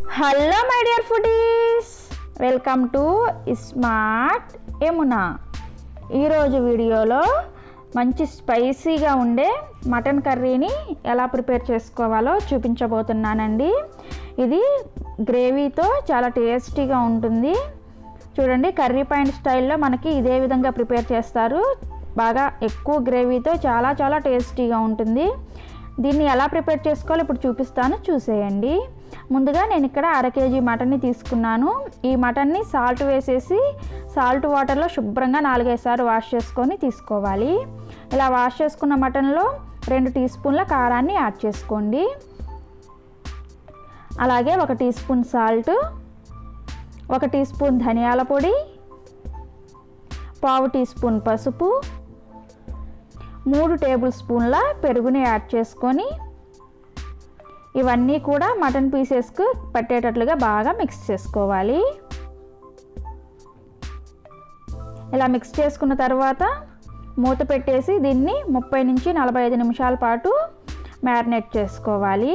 hello my dear foodies welcome to smart Yamuna ఈరోజు వీడియోలో మంచి స్పైసీగా ఉండే మటన్ కర్రీని ఎలా ప్రిపేర్ చేసుకోవాలో చూపించబోతున్నానండి ఇది గ్రేవీతో చాలా టేస్టీగా ఉంటుంది చూడండి కర్రీ పాయింట్ స్టైల్లో మనకి ఇదే విధంగా ప్రిపేర్ చేస్తారు బాగా ఎక్కువ గ్రేవీతో చాలా చాలా టేస్టీగా ఉంటుంది దీన్ని ఎలా ప్రిపేర్ చేసుకోవాలో ఇప్పుడు చూపిస్తాను చూసేయండి ముందుగా నేను ఇక్కడ అర కేజీ మటన్ని తీసుకున్నాను ఈ మటన్ని సాల్ట్ వేసేసి సాల్ట్ వాటర్లో శుభ్రంగా నాలుగైదు సార్లు వాష్ చేసుకొని తీసుకోవాలి ఇలా వాష్ చేసుకున్న మటన్లో రెండు టీ స్పూన్ల కారాన్ని యాడ్ చేసుకోండి అలాగే ఒక టీ స్పూన్ సాల్ట్ ఒక టీ స్పూన్ ధనియాల పొడి పావు టీ స్పూన్ పసుపు మూడు టేబుల్ స్పూన్ల పెరుగుని యాడ్ చేసుకొని ఇవన్నీ కూడా మటన్ పీసెస్కు పట్టేటట్లుగా బాగా మిక్స్ చేసుకోవాలి ఇలా మిక్స్ చేసుకున్న తర్వాత మూత పెట్టేసి దీన్ని ముప్పై నుంచి నలభై ఐదు నిమిషాల పాటు మ్యారినేట్ చేసుకోవాలి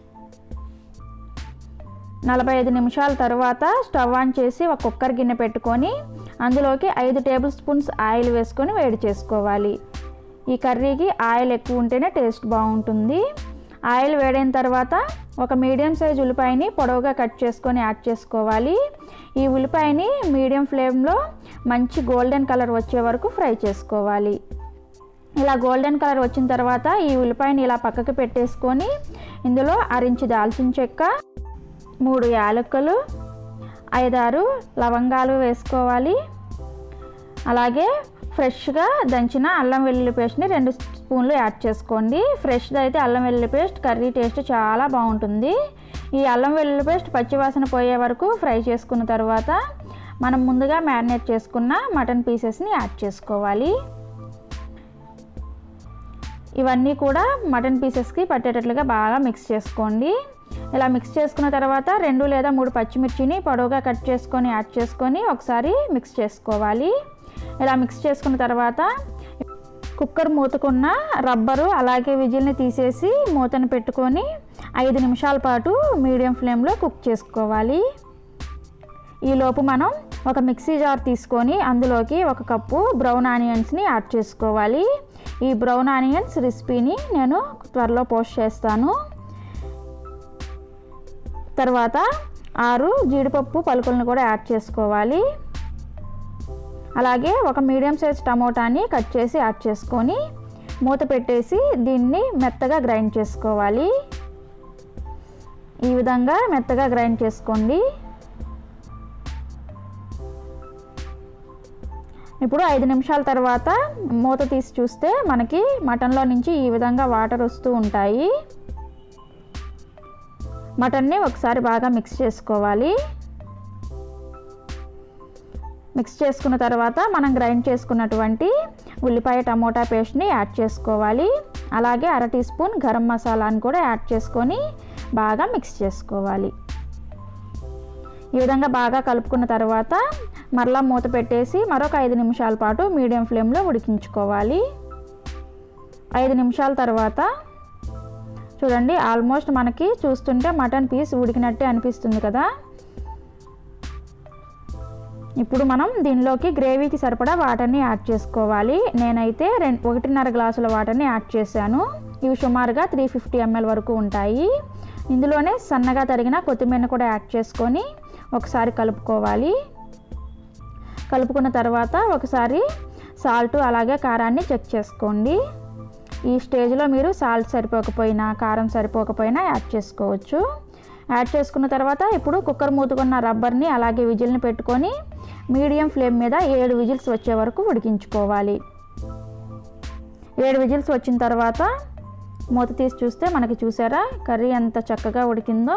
నలభై ఐదు నిమిషాల తర్వాత స్టవ్ ఆన్ చేసి ఒక కుక్కర్ గిన్నె పెట్టుకొని అందులోకి ఐదు టేబుల్ స్పూన్స్ ఆయిల్ వేసుకొని వేడి చేసుకోవాలి ఈ కర్రీకి ఆయిల్ ఎక్కువ ఉంటేనే టేస్ట్ బాగుంటుంది ఆయిల్ వేడైన తర్వాత ఒక మీడియం సైజ్ ఉల్లిపాయని పొడవుగా కట్ చేసుకొని యాడ్ చేసుకోవాలి ఈ ఉల్లిపాయని మీడియం ఫ్లేమ్లో మంచి గోల్డెన్ కలర్ వచ్చే వరకు ఫ్రై చేసుకోవాలి ఇలా గోల్డెన్ కలర్ వచ్చిన తర్వాత ఈ ఉల్లిపాయని ఇలా పక్కకి పెట్టేసుకొని ఇందులో అరించి దాల్చిన చెక్క మూడు యాలకులు ఐదారు లవంగాలు వేసుకోవాలి అలాగే ఫ్రెష్గా దంచిన అల్లం వెల్లుల్లి పేస్ట్ని రెండు స్పూన్లు యాడ్ చేసుకోండి ఫ్రెష్ది అయితే అల్లం వెల్లుల్లి పేస్ట్ కర్రీ టేస్ట్ చాలా బాగుంటుంది ఈ అల్లం వెల్లుల్లి పేస్ట్ పచ్చివాసన పోయే వరకు ఫ్రై చేసుకున్న తర్వాత మనం ముందుగా మ్యారినేట్ చేసుకున్న మటన్ పీసెస్ని యాడ్ చేసుకోవాలి ఇవన్నీ కూడా మటన్ పీసెస్కి పట్టేటట్లుగా బాగా మిక్స్ చేసుకోండి ఇలా మిక్స్ చేసుకున్న తర్వాత రెండు లేదా మూడు పచ్చిమిర్చిని పొడవుగా కట్ చేసుకొని యాడ్ చేసుకొని ఒకసారి మిక్స్ చేసుకోవాలి ఇలా మిక్స్ చేసుకున్న తర్వాత కుక్కర్ మూతకున్న రబ్బరు అలాగే విజిల్ని తీసేసి మూతను పెట్టుకొని ఐదు నిమిషాల పాటు మీడియం ఫ్లేమ్లో కుక్ చేసుకోవాలి ఈలోపు మనం ఒక మిక్సీ జార్ తీసుకొని అందులోకి ఒక కప్పు బ్రౌన్ ఆనియన్స్ని యాడ్ చేసుకోవాలి ఈ బ్రౌన్ ఆనియన్స్ రెసిపీని నేను త్వరలో పోస్ట్ చేస్తాను తర్వాత ఆరు జీడిపప్పు పలుకులను కూడా యాడ్ చేసుకోవాలి అలాగే ఒక మీడియం సైజ్ టమోటాని కట్ చేసి యాడ్ చేసుకొని మూత పెట్టేసి దీన్ని మెత్తగా గ్రైండ్ చేసుకోవాలి ఈ విధంగా మెత్తగా గ్రైండ్ చేసుకోండి ఇప్పుడు ఐదు నిమిషాల తర్వాత మూత తీసి చూస్తే మనకి మటన్లో నుంచి ఈ విధంగా వాటర్ వస్తూ ఉంటాయి మటన్ని ఒకసారి బాగా మిక్స్ చేసుకోవాలి మిక్స్ చేసుకున్న తర్వాత మనం గ్రైండ్ చేసుకున్నటువంటి ఉల్లిపాయ టమోటా పేస్ట్ని యాడ్ చేసుకోవాలి అలాగే అర టీ స్పూన్ గరం మసాలాని కూడా యాడ్ చేసుకొని బాగా మిక్స్ చేసుకోవాలి ఈ విధంగా బాగా కలుపుకున్న తర్వాత మరలా మూత పెట్టేసి మరొక ఐదు నిమిషాల పాటు మీడియం ఫ్లేమ్లో ఉడికించుకోవాలి ఐదు నిమిషాల తర్వాత చూడండి ఆల్మోస్ట్ మనకి చూస్తుంటే మటన్ పీస్ ఉడికినట్టే అనిపిస్తుంది కదా ఇప్పుడు మనం దీనిలోకి గ్రేవీకి సరిపడా వాటర్ని యాడ్ చేసుకోవాలి నేనైతే రెండు ఒకటిన్నర గ్లాసుల వాటర్ని యాడ్ చేశాను ఇవి సుమారుగా త్రీ ఫిఫ్టీ ఎంఎల్ వరకు ఉంటాయి ఇందులోనే సన్నగా తరిగిన కొత్తిమీర కూడా యాడ్ చేసుకొని ఒకసారి కలుపుకోవాలి కలుపుకున్న తర్వాత ఒకసారి సాల్ట్ అలాగే కారాన్ని చెక్ చేసుకోండి ఈ స్టేజ్లో మీరు సాల్ట్ సరిపోకపోయినా కారం సరిపోకపోయినా యాడ్ చేసుకోవచ్చు యాడ్ చేసుకున్న తర్వాత ఇప్పుడు కుక్కర్ మూతుకున్న రబ్బర్ని అలాగే విజిల్ని పెట్టుకొని మీడియం ఫ్లేమ్ మీద ఏడు విజిల్స్ వచ్చే వరకు ఉడికించుకోవాలి ఏడు విజిల్స్ వచ్చిన తర్వాత మూత తీసి చూస్తే మనకి చూసారా కర్రీ ఎంత చక్కగా ఉడికిందో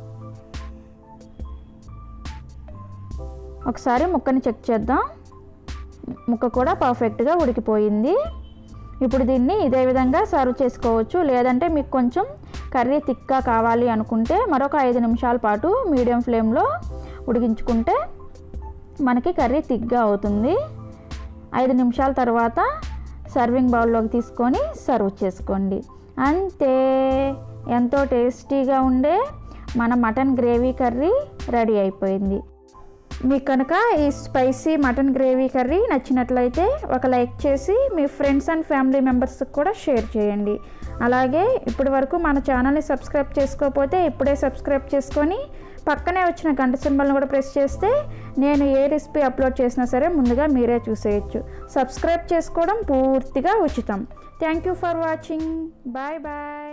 ఒకసారి ముక్కని చెక్ చేద్దాం ముక్క కూడా పర్ఫెక్ట్గా ఉడికిపోయింది ఇప్పుడు దీన్ని ఇదే విధంగా సర్వ్ చేసుకోవచ్చు లేదంటే మీకు కొంచెం కర్రీ థిక్గా కావాలి అనుకుంటే మరొక ఐదు నిమిషాల పాటు మీడియం ఫ్లేమ్లో ఉడికించుకుంటే మనకి కర్రీ థిక్గా అవుతుంది ఐదు నిమిషాల తర్వాత సర్వింగ్ బౌల్లోకి తీసుకొని సర్వ్ చేసుకోండి అంతే ఎంతో టేస్టీగా ఉండే మన మటన్ గ్రేవీ కర్రీ రెడీ అయిపోయింది మీకు కనుక ఈ స్పైసీ మటన్ గ్రేవీ కర్రీ నచ్చినట్లయితే ఒక లైక్ చేసి మీ ఫ్రెండ్స్ అండ్ ఫ్యామిలీ మెంబర్స్కి కూడా షేర్ చేయండి అలాగే ఇప్పటి వరకు మన ఛానల్ని సబ్స్క్రైబ్ చేసుకోకపోతే ఇప్పుడే సబ్స్క్రైబ్ చేసుకొని పక్కనే వచ్చిన గంట సింబల్ని కూడా ప్రెస్ చేస్తే నేను ఏ రెసిపీ అప్లోడ్ చేసినా సరే ముందుగా మీరే చూసేయచ్చు సబ్స్క్రైబ్ చేసుకోవడం పూర్తిగా ఉచితం thank you for watching bye bye